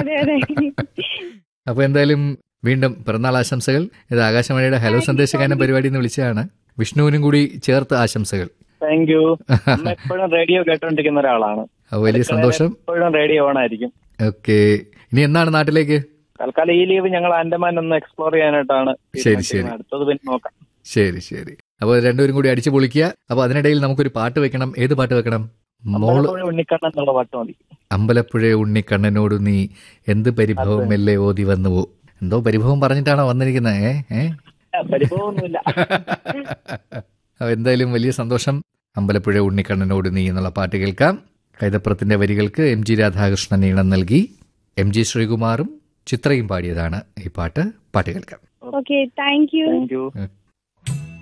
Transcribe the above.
അതെ അതെ അപ്പോൾ എന്തായാലും വീണ്ടും പിറന്നാൾ ആശംസകൾ ഇത് ആകാശവാണിയുടെ ഹലോ സന്ദേശഗാനം പരിപാടി എന്ന് വിളിച്ചതാണ് വിഷ്ണുവിനും കൂടി ചേർത്ത് ആശംസകൾ താങ്ക് യു അമ്മ എപ്പോഴും റേഡിയോ കേട്ടോണ്ടിരിക്കുന്ന ഒരാളാണ് അപ്പോൾ വലിയ സന്തോഷം എപ്പോഴും റേഡിയോ ഓൺ ആയിരിക്കും ഓക്കെ ഇനി എന്നാണ് നാട്ടിലേക്ക് തൽക്കാലം ഈ ലീവ് ഞങ്ങൾ ആൻഡമാൻ ഒന്ന് എക്സ്പ്ലോർ ചെയ്യാനായിട്ടാണ് ശരി, ശരി. തീരുമാനിച്ചിരിക്കുന്നത്. അടുത്തത് പിന്നെ നോക്കാം ശരി ശരി അപ്പോൾ രണ്ടുപേരും കൂടി അടിച്ചു പൊളിക്കുക അപ്പോൾ അതിനിടയിൽ നമുക്കൊരു പാട്ട് വെക്കണം ഏത് പാട്ട് വെക്കണം മോള് അമ്പലപ്പുഴ ഉണ്ണിക്കണ്ണൻ എന്നുള്ള പാട്ട് മതി അമ്പലപ്പുഴ ഉണ്ണിക്കണ്ണനോട് നീ എന്ത് പരിഭവമല്ലേ ഓതി വന്നുവോ എന്തോ പരിഭവം പറഞ്ഞിട്ടാണോ വന്നിരിക്കുന്നത് ഏ ഏ പരിഭവമൊന്നുമില്ല അപ്പോൾ എന്തായാലും വലിയ സന്തോഷം അമ്പലപ്പുഴ ഉണ്ണിക്കണ്ണനോട് നീ എന്നുള്ള പാട്ട് കേൾക്കാം കൈതപ്പുറത്തിന്റെ വരികൾക്ക് എം ജി രാധാകൃഷ്ണൻ ഈണം നൽകി എം ജി ശ്രീകുമാറും ചിത്രയും പാടിയതാണ് ഈ പാട്ട് പാട്ട് കേൾക്കാം okay thank you thank you okay